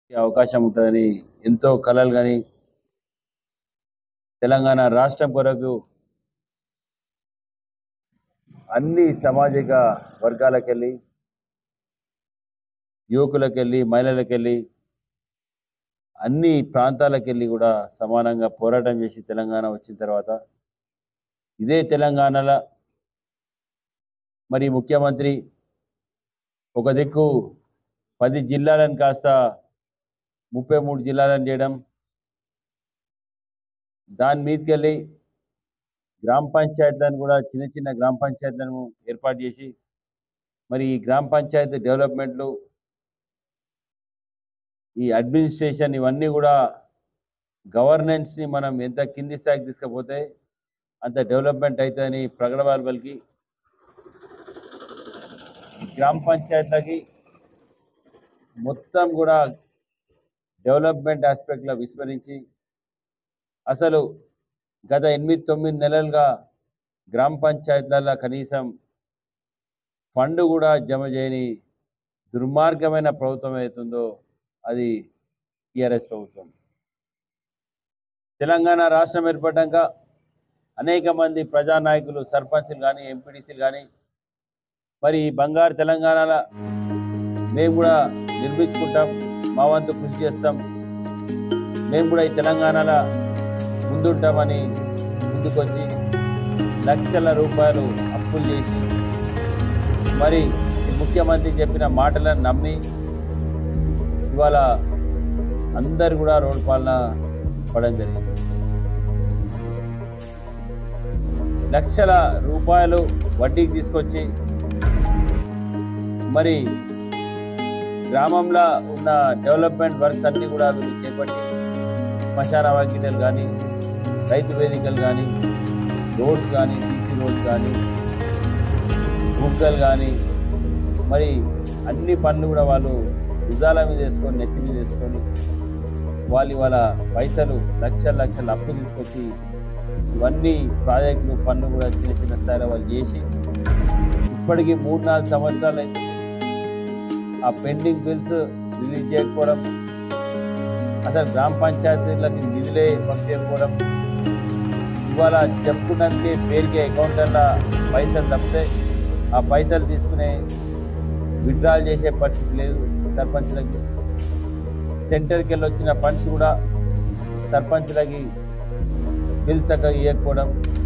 అవకాశం ఉంటుందని ఎంతో కలలు కానీ తెలంగాణ రాష్ట్రం కొరకు అన్ని సామాజిక వర్గాలకెళ్ళి యువకులకెళ్ళి మహిళలకెళ్ళి అన్ని ప్రాంతాలకెళ్ళి కూడా సమానంగా పోరాటం చేసి తెలంగాణ వచ్చిన తర్వాత ఇదే తెలంగాణలో మరి ముఖ్యమంత్రి ఒక దిక్కు పది జిల్లాలను కాస్త ముప్పై మూడు జిల్లాలను చేయడం దాని మీదకి వెళ్ళి గ్రామ పంచాయతీలను కూడా చిన్న చిన్న గ్రామ పంచాయతీలను ఏర్పాటు చేసి మరి ఈ గ్రామ పంచాయతీ డెవలప్మెంట్లు ఈ అడ్మినిస్ట్రేషన్ ఇవన్నీ కూడా గవర్నెన్స్ని మనం ఎంత కింది స్థాయికి తీసుకపోతే అంత డెవలప్మెంట్ అవుతుందని ప్రగడవాల్ పలికి గ్రామ పంచాయతీలకి మొత్తం కూడా డెవలప్మెంట్ ఆస్పెక్ట్లో విస్మరించి అసలు గత ఎనిమిది తొమ్మిది నెలలుగా గ్రామ పంచాయతీలలో కనీసం ఫండ్ కూడా జమ చేయని దుర్మార్గమైన ప్రభుత్వం అవుతుందో అది టీఆర్ఎస్ ప్రభుత్వం తెలంగాణ రాష్ట్రం ఏర్పడ్డాక అనేక మంది ప్రజానాయకులు సర్పంచ్లు కానీ ఎంపీటీసీలు కానీ మరి ఈ బంగారు తెలంగాణలో మేము కూడా నిర్మించుకుంటాం మా వంతు కృషి చేస్తాం మేము కూడా ఈ తెలంగాణలో ముందుంటామని ముందుకొచ్చి లక్షల రూపాయలు అప్పులు చేసి మరి ఈ ముఖ్యమంత్రి చెప్పిన మాటలను నమ్మి ఇవాళ అందరు కూడా రోడ్డు పాలన పడడం జరిగింది లక్షల రూపాయలు వడ్డీకి తీసుకొచ్చి మరి గ్రామంలో ఉన్న డెవలప్మెంట్ వర్క్స్ అన్నీ కూడా వీళ్ళు చేపట్టి శ్మశాన వాకిటలు కానీ రైతు వేదికలు కానీ రోడ్స్ కానీ సీసీ రోడ్స్ కానీ బుగ్గలు కానీ మరి అన్ని పనులు కూడా వాళ్ళు భుజాల మీద వేసుకొని నెత్తి మీద వేసుకొని వాళ్ళు ఇవాళ పైసలు లక్షల లక్షల అప్పు తీసుకొచ్చి ఇవన్నీ ప్రాజెక్టులు పనులు కూడా చిన్న చిన్న స్థాయిలో వాళ్ళు చేసి ఇప్పటికీ మూడు నాలుగు సంవత్సరాలు అయితే ఆ పెండింగ్ బిల్స్ రిలీజ్ చేయకపోవడం అసలు గ్రామ పంచాయతీలకి నిధులే పంపించకపోవడం ఇవాళ చెప్పుకున్నందుకే పేరుకే అకౌంట్ల పైసలు తప్పితే ఆ పైసలు తీసుకునే విత్డ్రాల్ చేసే పరిస్థితి లేదు సర్పంచ్లకి సెంటర్కి వెళ్ళి వచ్చిన ఫండ్స్ కూడా సర్పంచ్లకి బిల్స్ చక్కగా ఇవ్వకపోవడం